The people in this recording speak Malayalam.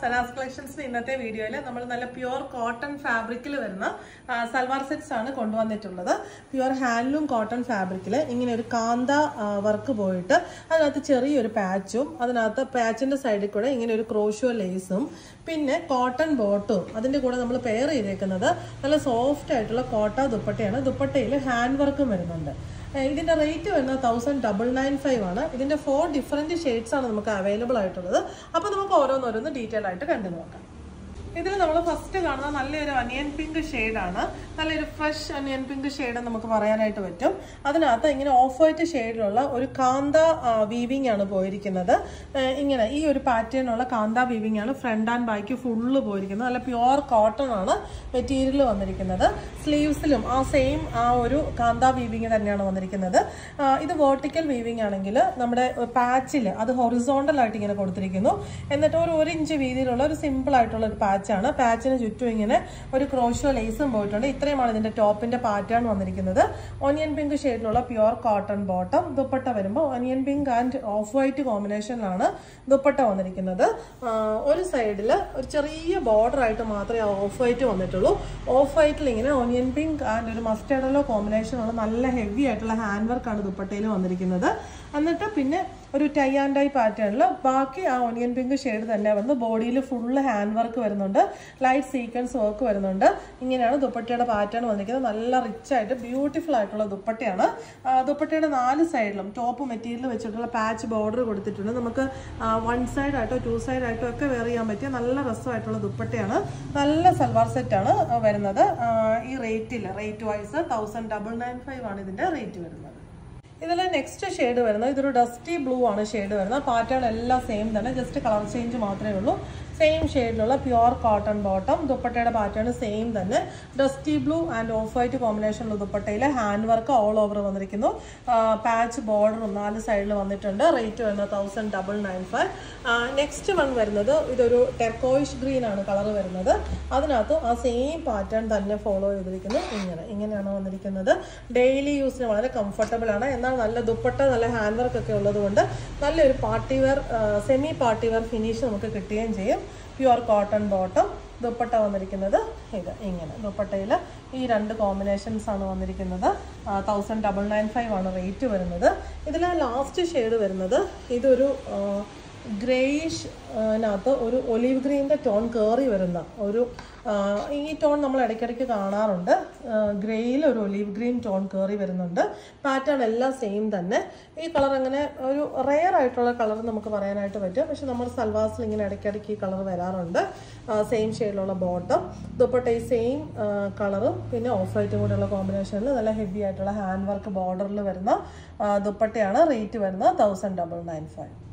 സനാസ് കളക്ഷൻസിന് ഇന്നത്തെ വീഡിയോയിൽ നമ്മൾ നല്ല പ്യുവർ കോട്ടൺ ഫാബ്രിക്കിൽ വരുന്ന ആ, സൽവാർ സെറ്റ്സ് ആണ് കൊണ്ടുവന്നിട്ടുള്ളത് പ്യുവർ ഹാൻഡ്ലൂം കോട്ടൺ ഫാബ്രിക്കിൽ ഇങ്ങനെ ഒരു കാന്ത വർക്ക് പോയിട്ട് അതിനകത്ത് ചെറിയൊരു പാച്ചും അതിനകത്ത് പാച്ചിന്റെ സൈഡിൽ കൂടെ ഇങ്ങനെ ഒരു ക്രോഷോ ലേസും പിന്നെ കോട്ടൺ ബോട്ടും അതിന്റെ കൂടെ നമ്മൾ പെയർ ചെയ്തേക്കുന്നത് നല്ല സോഫ്റ്റ് ആയിട്ടുള്ള കോട്ട ദുപ്പട്ടയാണ് ദുപ്പട്ടയിൽ ഹാൻഡ് വർക്കും വരുന്നുണ്ട് ഏഹ് ഇതിന്റെ റേറ്റ് വരുന്നത് തൗസൻഡ് ഡബിൾ നയൻ ഫൈവ് ആണ് ഇതിന്റെ ഫോർ ഡിഫറെന്റ് ഷെയ്ഡ്സ് ആണ് നമുക്ക് അവൈലബിൾ ആയിട്ടുള്ളത് അപ്പൊ നമുക്ക് ഓരോന്നോരോന്ന് ഡീറ്റെയിൽ ആയിട്ട് കണ്ടു നോക്കാം ഇതിൽ നമ്മൾ ഫസ്റ്റ് കാണുന്ന നല്ലൊരു അനിയൻ പിങ്ക് ആണ് നല്ലൊരു ഫ്രഷ് അനിയൻ പിങ്ക് ഷെയ്ഡ് നമുക്ക് പറയാനായിട്ട് പറ്റും അതിനകത്ത് ഇങ്ങനെ ഓഫ് വൈറ്റ് ഷെയ്ഡിലുള്ള ഒരു കാന്ത വീവിംഗ് ആണ് പോയിരിക്കുന്നത് ഏഹ് ഇങ്ങനെ ഈ ഒരു പാറ്റേണുള്ള കാന്ത വീവിംഗ് ആണ് ഫ്രണ്ട് ആൻഡ് ബാക്ക് ഫുള്ള് പോയിരിക്കുന്നത് നല്ല പ്യുവർ കോട്ടൺ ആണ് മെറ്റീരിയൽ വന്നിരിക്കുന്നത് സ്ലീവ്സിലും ആ സെയിം ആ ഒരു കാന്ത വീവിംഗ് തന്നെയാണ് വന്നിരിക്കുന്നത് ആ, ഇത് വേർട്ടിക്കൽ വീവിംഗ് ആണെങ്കിൽ നമ്മുടെ പാച്ചിൽ അത് ഹൊറിസോണ്ടൽ ആയിട്ട് ഇങ്ങനെ കൊടുത്തിരിക്കുന്നു എന്നിട്ട് ഒരു ഒരു ഇഞ്ച് വീതിയിലുള്ള ഒരു സിമ്പിൾ ആയിട്ടുള്ള ഒരു പാച്ചാണ് പാച്ചിന് ചുറ്റും ഇങ്ങനെ ഒരു ക്രോഷോ ലേസും പോയിട്ടുണ്ട് ഇത്രയുമാണ് ഇതിന്റെ ടോപ്പിന്റെ പാറ്റേൺ വന്നിരിക്കുന്നത് ഓനിയൻ പിങ്ക് ഷെയ്ഡിലുള്ള പ്യുവർ കോട്ടൺ ബോട്ടം ദുപ്പട്ട വരുമ്പോൾ onion pink and off white കോമ്പിനേഷനിലാണ് ദുപ്പട്ട വന്നിരിക്കുന്നത് ആ, ഒരു സൈഡിൽ ഒരു ചെറിയ ബോർഡർ ആയിട്ട് മാത്രമേ ഓഫ് വൈറ്റ് വന്നിട്ടുള്ളൂ ഓഫ് വൈറ്റിൽ ഇങ്ങനെ ഓനിയൻ പിങ്ക് ആൻഡ് ഒരു മസ്റ്റേർഡ് യെല്ലോ കോമ്പിനേഷനുള്ള നല്ല ഹെവി ആയിട്ടുള്ള ഹാൻഡ് വർക്കാണ് ദുപ്പട്ടയിൽ വന്നിരിക്കുന്നത് എന്നിട്ട് പിന്നെ ഒരു ടൈ ആൻഡ് ഡൈ പാറ്റേണിൽ ബാക്കി ആ ഓനിയൻ പിങ്ക് ഷെയ്ഡ് തന്നെ വന്ന് ബോഡിയിൽ ഫുള്ള് ഹാൻഡ് വർക്ക് വരുന്നുണ്ട് ലൈറ്റ് സീക്വൻസ് വർക്ക് വരുന്നുണ്ട് ഇങ്ങനെയാണ് ദുപ്പട്ടയുടെ പാറ്റേൺ വന്നിരിക്കുന്നത് നല്ല റിച്ച് ആയിട്ട് ബ്യൂട്ടിഫുൾ ആയിട്ടുള്ള ദുപ്പട്ടയാണ് ആ, ദുപ്പട്ടയുടെ നാല് സൈഡിലും ടോപ്പ് മെറ്റീരിയൽ വെച്ചിട്ടുള്ള പാച്ച് ബോർഡർ കൊടുത്തിട്ടുണ്ട് നമുക്ക് വൺ സൈഡ് ആയിട്ടോ ടു സൈഡ് ആയിട്ടോ ഒക്കെ വെയർ ചെയ്യാൻ പറ്റിയ നല്ല രസമായിട്ടുള്ള ദുപ്പട്ടയാണ് നല്ല സൽവാർ സെറ്റാണ് വരുന്നത് ആ, ഈ റേറ്റിൽ rate wise thousand double nine five ആണ് ഇതിന്റെ റേറ്റ് വരുന്നത് ഇതിൽ നെക്സ്റ്റ് ഷെയ്ഡ് വരുന്നത് ഇതൊരു ഡസ്റ്റി ബ്ലൂ ആണ് ഷെയ്ഡ് വരുന്നത് പാറ്റേൺ എല്ലാം സെയിം തന്നെ ജസ്റ്റ് കളർ ചേഞ്ച് മാത്രമേ ഉള്ളൂ സെയിം ഷെയ്ഡിലുള്ള പ്യുവർ കോട്ടൺ ബോട്ടം ദുപ്പട്ടയുടെ പാറ്റേൺ സെയിം തന്നെ dusty blue and off white കോമ്പിനേഷനുള്ള ദുപ്പട്ടയിൽ ഹാൻഡ് വർക്ക് ഓൾ ഓവർ വന്നിരിക്കുന്നു പാച്ച് ബോർഡറും നാല് സൈഡിൽ വന്നിട്ടുണ്ട് റേറ്റ് വരുന്നത് thousand double nine five next one വരുന്നത് ഇതൊരു ടെർക്കോയിഷ് ഗ്രീൻ ആണ് കളർ വരുന്നത് അതിനകത്ത് ആ സെയിം പാറ്റേൺ തന്നെ ഫോളോ ചെയ്തിരിക്കുന്നു ഇങ്ങനെ ഇങ്ങനെയാണ് വന്നിരിക്കുന്നത് ഡെയിലി യൂസിന് വളരെ കംഫർട്ടബിൾ ആണ് എന്നാൽ നല്ല ദുപ്പട്ട നല്ല ഹാൻഡ് വർക്ക് ഒക്കെ ഉള്ളതുകൊണ്ട് നല്ലൊരു party wear semi party wear finish നമുക്ക് കിട്ടുകയും ചെയ്യും പ്യുവർ കോട്ടൺ ബോട്ടം ദുപ്പട്ട വന്നിരിക്കുന്നത് ഇത് ഇങ്ങനെ ദുപ്പട്ടയിൽ ഈ രണ്ട് കോമ്പിനേഷൻസ് ആണ് വന്നിരിക്കുന്നത് തൗസൻഡ് ഡബിൾ നയൻ ഫൈവ് ആണ് റേറ്റ് വരുന്നത് ഇതിൽ ലാസ്റ്റ് ഷെയ്ഡ് വരുന്നത് ഇതൊരു ഗ്രേയിഷ് നകത്ത് ഒരു ഒലീവ് ഗ്രീൻ്റെ ടോൺ കയറി വരുന്ന ഒരു ആ, ഈ ടോൺ നമ്മൾ ഇടയ്ക്കിടയ്ക്ക് കാണാറുണ്ട് ഗ്രേയിൽ ഒരു ഒലീവ് ഗ്രീൻ ടോൺ കയറി വരുന്നുണ്ട് പാറ്റേൺ എല്ലാം സെയിം തന്നെ ഈ കളർ അങ്ങനെ ഒരു റെയർ ആയിട്ടുള്ള കളർ നമുക്ക് പറയാനായിട്ട് പറ്റും പക്ഷെ നമ്മൾ സൽവാസിൽ ഇങ്ങനെ ഇടയ്ക്കിടയ്ക്ക് ഈ കളർ വരാറുണ്ട് സെയിം ഷെയ്ഡിലുള്ള ബോട്ടം ദുപ്പട്ട ഈ സെയിം കളറും പിന്നെ ഓഫ് വൈറ്റും കൂടെയുള്ള കോമ്പിനേഷനിൽ നല്ല ഹെവി ആയിട്ടുള്ള ഹാൻഡ് വർക്ക് ബോർഡറിൽ വരുന്ന ആ, ദുപ്പട്ടയാണ് റേറ്റ് വരുന്നത് തൗസൻഡ് ഡബിൾ നയൻ ഫൈവ്